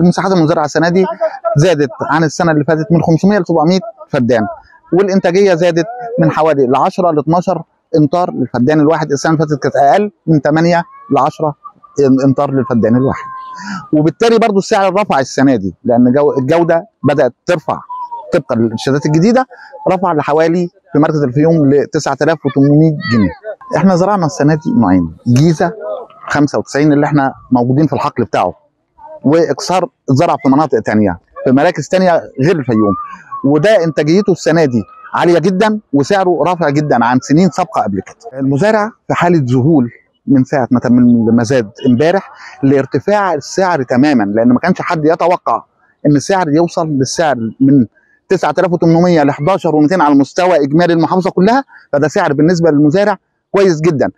المساحات المزرعه السنه دي زادت عن السنه اللي فاتت من 500 ل 700 فدان والانتاجيه زادت من حوالي ل 10 ل 12 امتار للفدان الواحد السنه اللي فاتت كانت اقل من 8 ل 10 امتار للفدان الواحد وبالتالي برضو السعر رفع السنه دي لان جو الجوده بدات ترفع طبقا للارشادات الجديده رفع لحوالي في مركز الفيوم ل 9800 جنيه احنا زرعنا السنه دي نوعين جيزه 95 اللي احنا موجودين في الحقل بتاعه واكسار اتزرع في مناطق تانية في مراكز تانية غير الفيوم وده انتاجيته السنه دي عاليه جدا وسعره رافع جدا عن سنين سابقه قبل كده المزارع في حاله ذهول من ساعه ما تم المزاد امبارح لارتفاع السعر تماما لان ما كانش حد يتوقع ان السعر يوصل للسعر من 9800 ل 11200 على مستوى اجمالي المحافظه كلها فده سعر بالنسبه للمزارع كويس جدا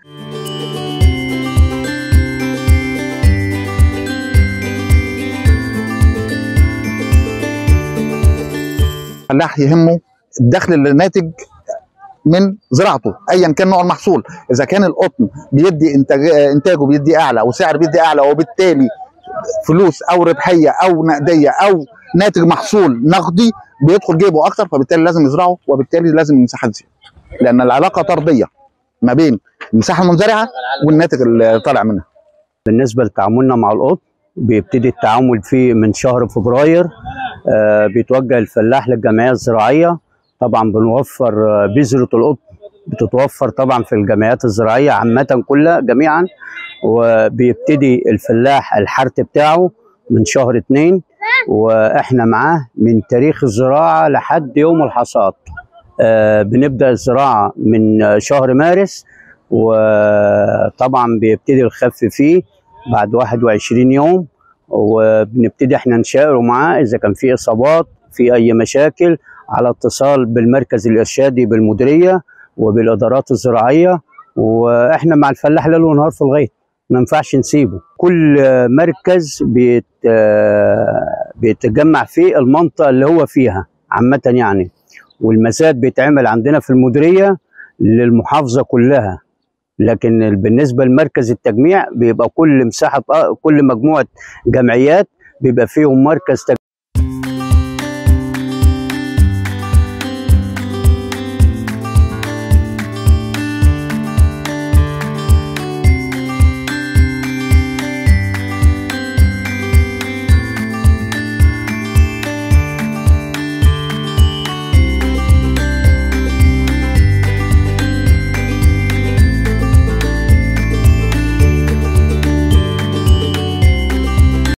الفلاح يهمه الدخل اللي ناتج من زراعته ايا كان نوع المحصول اذا كان القطن بيدي انتاج انتاجه بيدي اعلى وسعر بيدي اعلى وبالتالي فلوس او ربحيه او نقديه او ناتج محصول نقدي بيدخل جيبه اكتر فبالتالي لازم يزرعه وبالتالي لازم المساحه تزيد لان العلاقه طرديه ما بين المساحه المنزرعه والناتج اللي طالع منها بالنسبه لتعاملنا مع القطن بيبتدي التعامل فيه من شهر فبراير آه بيتوجه الفلاح للجمعيه الزراعيه طبعا بنوفر آه بذره القطن بتتوفر طبعا في الجمعيات الزراعيه عامه كلها جميعا وبيبتدي الفلاح الحرث بتاعه من شهر اتنين واحنا معاه من تاريخ الزراعه لحد يوم الحصاد آه بنبدا الزراعه من شهر مارس وطبعا بيبتدي الخف فيه بعد 21 يوم وبنبتدي احنا نشاور معاه اذا كان في اصابات في اي مشاكل على اتصال بالمركز الارشادي بالمديريه وبالادارات الزراعيه واحنا مع الفلاح ليل ونهار في الغيط ما ينفعش نسيبه كل مركز بيت بيتجمع في المنطقه اللي هو فيها عامه يعني والمساد بيتعمل عندنا في المديريه للمحافظه كلها لكن بالنسبه لمركز التجميع بيبقى كل مساحه كل مجموعه جمعيات بيبقى فيهم مركز تجميع